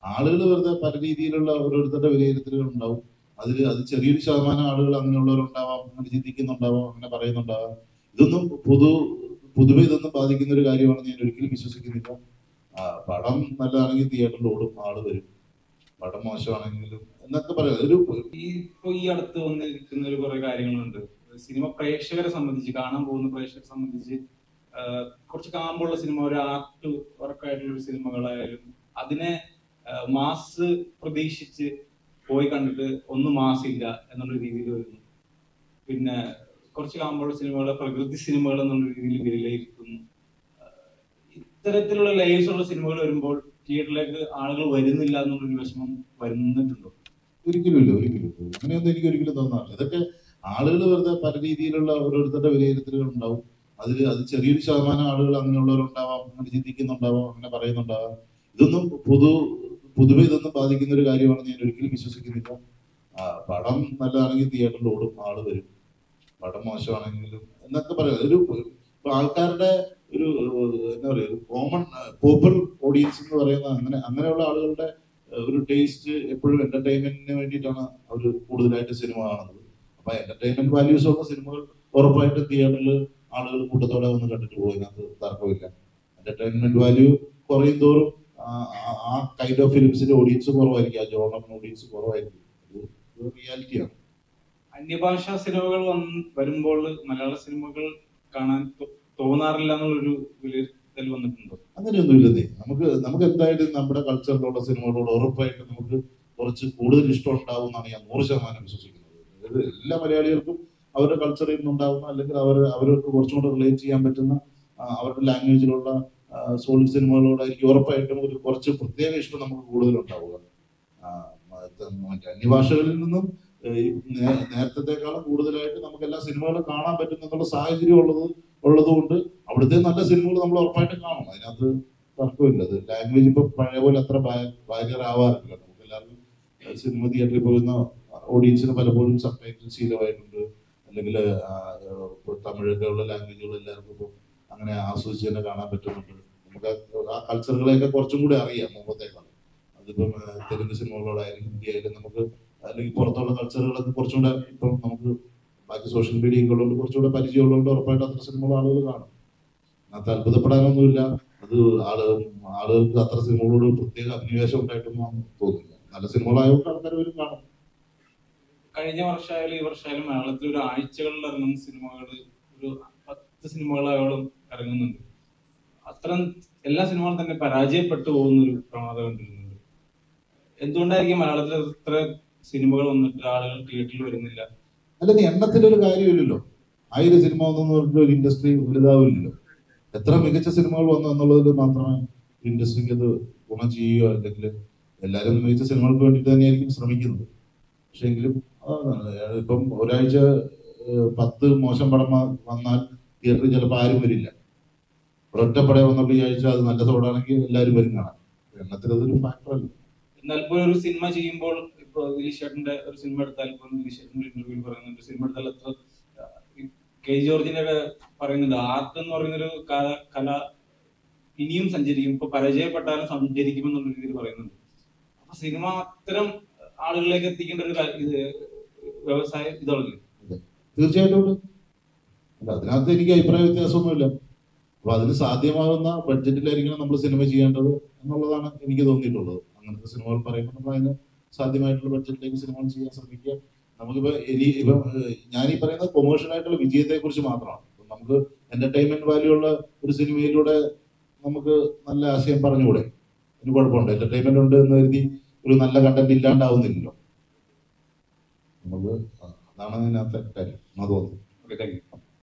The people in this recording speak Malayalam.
ആളുകൾ വെറുതെ പല രീതിയിലുള്ള ഓരോരുത്തരുടെ വിലയിരുത്തലുകൾ ഉണ്ടാവും അതിൽ അത് ചെറിയൊരു ശതമാനം ആളുകൾ അങ്ങനെയുള്ളവരുണ്ടാവാം അങ്ങനെ ചിന്തിക്കുന്നുണ്ടാവാം അങ്ങനെ പറയുന്നുണ്ടാവാം ഇതൊന്നും പൊതു പൊതുവെ ഇതൊന്നും ബാധിക്കുന്ന ഒരു കാര്യമാണെന്ന് ഞാൻ ഒരിക്കലും വിശ്വസിക്കുന്നില്ല ആ, പടം നല്ലതാണെങ്കിൽ തിയേറ്ററിൽ ഓടും ആള് വരും പടം മോശമാണെങ്കിലും എന്നൊക്കെ പറയാം ഒരു ഈ ഇപ്പൊ ഈ അടുത്ത് വന്നിരിക്കുന്ന ഒരു കുറെ കാര്യങ്ങളുണ്ട് സിനിമ പ്രേക്ഷകരെ സംബന്ധിച്ച് കാണാൻ പോകുന്ന പ്രേക്ഷകരെ സംബന്ധിച്ച് ആ, കുറച്ച് കാമ്പുള്ള സിനിമ ഒരു ആർട്ട് വർക്കായിട്ടുള്ള ഒരു സിനിമകളായാലും അതിനെ ആ, മാസ് പ്രതീക്ഷിച്ച് പോയി കണ്ടിട്ട് ഒന്നും മാസ് ഇല്ല എന്നുള്ള രീതിയിൽ വരുന്നു പിന്നെ കുറച്ച് കാമ്പുള്ള സിനിമകളെ പ്രകൃതി സിനിമകൾ എന്നുള്ള രീതിയിൽ വിലയിരുത്തുന്നു ആ, ഇത്തരത്തിലുള്ള ലൈവ്സ് ഉള്ള സിനിമകൾ വരുമ്പോൾ തിയേറ്ററിലേക്ക് ആളുകൾ വരുന്നില്ല എന്നുള്ളൊരു വിഷമം വരുന്നിട്ടുണ്ടോ ഒരിക്കലും ഇല്ല ഒരിക്കലും ഇല്ല. അങ്ങനെയൊന്നും എനിക്ക് ഒരിക്കലും തോന്നാറില്ല ഇതൊക്കെ ആളുകൾ വെറുതെ പല രീതിയിലുള്ള ഓരോരുത്തരുടെ വിലയിരുത്തലുകൾ ഉണ്ടാവും അതിൽ അത് ചെറിയൊരു ശതമാനം ആളുകൾ അങ്ങനെയുള്ളവരുണ്ടാവാം അങ്ങനെ ചിന്തിക്കുന്നുണ്ടാവാം അങ്ങനെ പറയുന്നുണ്ടാവാം ഇതൊന്നും പൊതു പൊതുവെ ഇതൊന്നും ബാധിക്കുന്ന ഒരു കാര്യമാണെന്ന് ഞാൻ ഒരിക്കലും വിശ്വസിക്കുന്നില്ല ആ, പടം നല്ലതാണെങ്കിൽ തിയേറ്ററിൽ ഓടും ആള് വരും പടം മോശമാണെങ്കിലും എന്നൊക്കെ പറയാം ഒരു ഇപ്പൊ ആൾക്കാരുടെ ഒരു ഏഹ്, എന്താ പറയുക ഒരു കോമൺ പോപ്പുലർ ഓഡിയൻസ് എന്ന് പറയുന്ന അങ്ങനെ അങ്ങനെയുള്ള ആളുകളുടെ ഏഹ്, ഒരു ടേസ്റ്റ് എപ്പോഴും എന്റർടൈൻമെന്റിന് വേണ്ടിയിട്ടാണ് അവർ കൂടുതലായിട്ട് സിനിമ കാണുന്നത് അപ്പൊ എന്റർടൈൻമെന്റ് വാല്യൂസ് ഉള്ള സിനിമകൾ ഉറപ്പായിട്ടും തിയേറ്ററിൽ ആളുകൾ കൂട്ടത്തോടെ വന്ന് കണ്ടിട്ട് പോകും അതിനകത്ത് തർക്കമില്ല എന്റർടൈൻമെന്റ് വാല്യൂ കുറയും തോറും ആ- ആ- ആ കൈൻഡ് ഓഫ് ഫിലിംസിന്റെ ഓഡിയൻസ് കുറവായിരിക്കും ആ ജോണറിന് ഓഡിയൻസ് കുറവായിരിക്കും ഇത് റിയാലിറ്റിയാണ് അന്യഭാഷാ സിനിമകൾ വന്ന് വരുമ്പോൾ മലയാള സിനിമകൾ കാണാൻ തോ- തോന്നാറില്ല എന്നുള്ളൊരു വിലയിരുത്തൽ വന്നിട്ടുണ്ടോ അങ്ങനെയൊന്നും ഇല്ലെന്നേ നമുക്ക് നമുക്ക് എന്തായാലും നമ്മുടെ കൾച്ചറിലുള്ള സിനിമകളോട് ഉറപ്പായിട്ട് നമുക്ക് കുറച്ച് കൂടുതൽ ഇഷ്ടം ഉണ്ടാവും എന്നാണ് ഞാൻ നൂറ് ശതമാനം വിശ്വസിക്കുന്നത് ഇത് എല്ലാ മലയാളികൾക്കും അവരുടെ കൾച്ചറിൽ നിന്നുണ്ടാവുന്ന അല്ലെങ്കിൽ അവർ അവർക്ക് കുറച്ചും കൂടെ റിലേറ്റ് ചെയ്യാൻ പറ്റുന്ന ആ, അവരുടെ ലാംഗ്വേജിലുള്ള സോളിഡ് സിനിമകളോടായിരിക്കും ഉറപ്പായിട്ടും ഒരു കുറച്ച് പ്രത്യേക ഇഷ്ടം നമുക്ക് കൂടുതൽ ഉണ്ടാവുക ആ, മറ്റ് മറ്റ് അന്യഭാഷകളിൽ നിന്നും ഏഹ്, ഈ നേ- നേരത്തേക്കാളും കൂടുതലായിട്ട് നമുക്ക് എല്ലാ ഭയങ്കര കാണാൻ പറ്റും എന്നുള്ള സാഹചര്യം ഉള്ളത് ഉള്ളതുകൊണ്ട് അവിടുത്തെ നല്ല സിനിമകൾ നമ്മൾ ഉറപ്പായിട്ടും കാണും അതിനകത്ത് തർക്കമില്ല അത് ലാംഗ്വേജ് ഇപ്പൊ പഴയ പോലെ അത്ര ഭയങ്കരാവാറില്ല നമുക്ക് എല്ലാവർക്കും സിനിമ തിയേറ്ററിൽ പോകുന്ന ഓഡിയൻസിന് പലപ്പോഴും സബ് ടൈറ്റിൽ ശീലമായിട്ടുണ്ട് അല്ലെങ്കിൽ തമിഴൊക്കെ ഉള്ള ലാംഗ്വേജുകൾ എല്ലാവർക്കും ഇപ്പം അങ്ങനെ ആസ്വദിച്ച് തന്നെ കാണാൻ പറ്റുന്നുണ്ട് നമുക്ക് ആ- ആ കൾച്ചറുകളെയൊക്കെ കുറച്ചും കൂടി അറിയാം മുമ്പത്തേക്കാൾ അതിപ്പം ആ, തെലുങ്ക് സിനിമകളോടായാലും ഹിന്ദി ആയാലും നമുക്ക് അല്ലെങ്കിൽ പുറത്തുള്ള കൾച്ചറുകളൊക്കെ കുറച്ചും കൂടെ ഇപ്പം നമുക്ക് ബാക്കി സോഷ്യൽ മീഡിയ ഒക്കെ ഉള്ളതുകൊണ്ട് കുറച്ചുകൂടെ പരിചയമുള്ളതുകൊണ്ട് ഉറപ്പായിട്ട് അത്ര സിനിമകൾ ആളുകൾ കാണും അതിനകത്ത് അത്ഭുതപ്പെടാനൊന്നുമില്ല അത് ആള് ആളുകൾക്ക് അത്ര സിനിമകളോട് പ്രത്യേക അഭിനിവേശം ഉണ്ടായിട്ടൊന്നും തോന്നുന്നില്ല നല്ല സിനിമകളായതുകൊണ്ട് ആൾക്കാർ വരും കാണും കഴിഞ്ഞ വർഷമായാലും ഈ വർഷമായാലും മലയാളത്തിൽ ഒരു ആഴ്ചകളിൽ ഇറങ്ങുന്ന സിനിമകൾ ഒരു പത്ത് സിനിമകളായോളം ഇറങ്ങുന്നുണ്ട് അത്തരം എല്ലാ സിനിമകളും തന്നെ പരാജയപ്പെട്ടു പോകുന്ന ഒരു പ്രവണത കണ്ടിരുന്നുണ്ട് എന്തുകൊണ്ടായിരിക്കും മലയാളത്തിൽ ഇത്ര സിനിമകൾ വന്നിട്ട് ആളുകൾ തിയേറ്ററിൽ വരുന്നില്ല അല്ലെങ്കിൽ എണ്ണത്തിലൊരു കാര്യമില്ലല്ലോ ആയിരം സിനിമ വന്നെന്ന് പറഞ്ഞിട്ട് ഒരു ഇൻഡസ്ട്രി വലുതാവില്ലല്ലോ എത്ര മികച്ച സിനിമകൾ വന്നു എന്നുള്ളതിൽ മാത്രമേ ഇൻഡസ്ട്രിക്ക് അത് ഗുണം ചെയ്യുകയോ അല്ലെങ്കിൽ എല്ലാവരും മികച്ച സിനിമകൾക്ക് വേണ്ടിയിട്ട് തന്നെയായിരിക്കും ശ്രമിക്കുന്നത് പക്ഷെ എങ്കിലും അതാണ്. ഇപ്പം ഒരാഴ്ച ഏഹ്, പത്ത് മോശം പടം വ- വന്നാൽ തിയേറ്ററിൽ ചിലപ്പോൾ ആരും വരില്ല ഒരൊറ്റ പടം വന്നുള്ള ഈ ആഴ്ച അത് നല്ല തോടാണെങ്കിൽ എല്ലാവരും വരും കാണാൻ എണ്ണത്തിൽ അതൊരു ഫാക്ടറല്ല എന്നാൽ ഇപ്പോൾ ഒരു സിനിമ ചെയ്യുമ്പോൾ ഇപ്പൊ ദിലീഷേട്ടന്റെ ഒരു സിനിമ എടുത്താൽ ഇപ്പൊ ദിലീഷേട്ടന്റെ ഇന്റർവ്യൂവിൽ പറയുന്നുണ്ട് സിനിമ എടുത്താൽ എത്ര ഈ കെ ജോർജിന്റെ ഒക്കെ പറയുന്നുണ്ട് ആർട്ട് എന്ന് പറയുന്നൊരു കല കല ഇനിയും സഞ്ചരിക്കും ഇപ്പൊ പരാജയപ്പെട്ടാലും സഞ്ചരിക്കുമെന്നുള്ള രീതിയിൽ പറയുന്നുണ്ട് അപ്പൊ സിനിമ അത്തരം ആളുകളിലേക്ക് എത്തിക്കേണ്ട ഒരു ക- ഇത് വ്യവസായം ഇതല്ലേ തീർച്ചയായിട്ടും ഉണ്ട് അല്ല അതിനകത്ത് എനിക്ക് അഭിപ്രായ വ്യത്യാസമൊന്നുമില്ല അപ്പൊ അതിന് സാധ്യമാകുന്ന ബഡ്ജറ്റിലായിരിക്കണം നമ്മൾ സിനിമ ചെയ്യേണ്ടത് എന്നുള്ളതാണ് എനിക്ക് തോന്നിയിട്ടുള്ളത് അങ്ങനത്തെ സിനിമകൾ പറയുമ്പോൾ നമ്മൾ അതിന് സാധ്യമായിട്ടുള്ള ബഡ്ജറ്റിലേക്ക് സിനിമകൾ ചെയ്യാൻ ശ്രമിക്കുക നമുക്കിപ്പോ ഇനി ഇപ്പം ഏഹ്, ഞാൻ ഈ പറയുന്നത് കൊമേഴ്ഷ്യൽ ആയിട്ടുള്ള വിജയത്തെ കുറിച്ച് മാത്രമാണ് ഇപ്പം നമുക്ക് എന്റർടൈൻമെന്റ് വാല്യൂ ഉള്ള ഒരു സിനിമയിലൂടെ നമുക്ക് നല്ല ആശയം പറഞ്ഞുകൂടെ ഒരു കുഴപ്പമുണ്ട് എന്റർടൈൻമെന്റ് ഉണ്ട് എന്ന് കരുതി ഒരു നല്ല കണ്ടന്റ് ഇല്ലാണ്ടാവുന്നില്ലല്ലോ നമുക്ക് അതാണ് അതിനകത്തെ കാര്യം എന്നാ തോന്നുന്നു ഓക്കെ താങ്ക് യു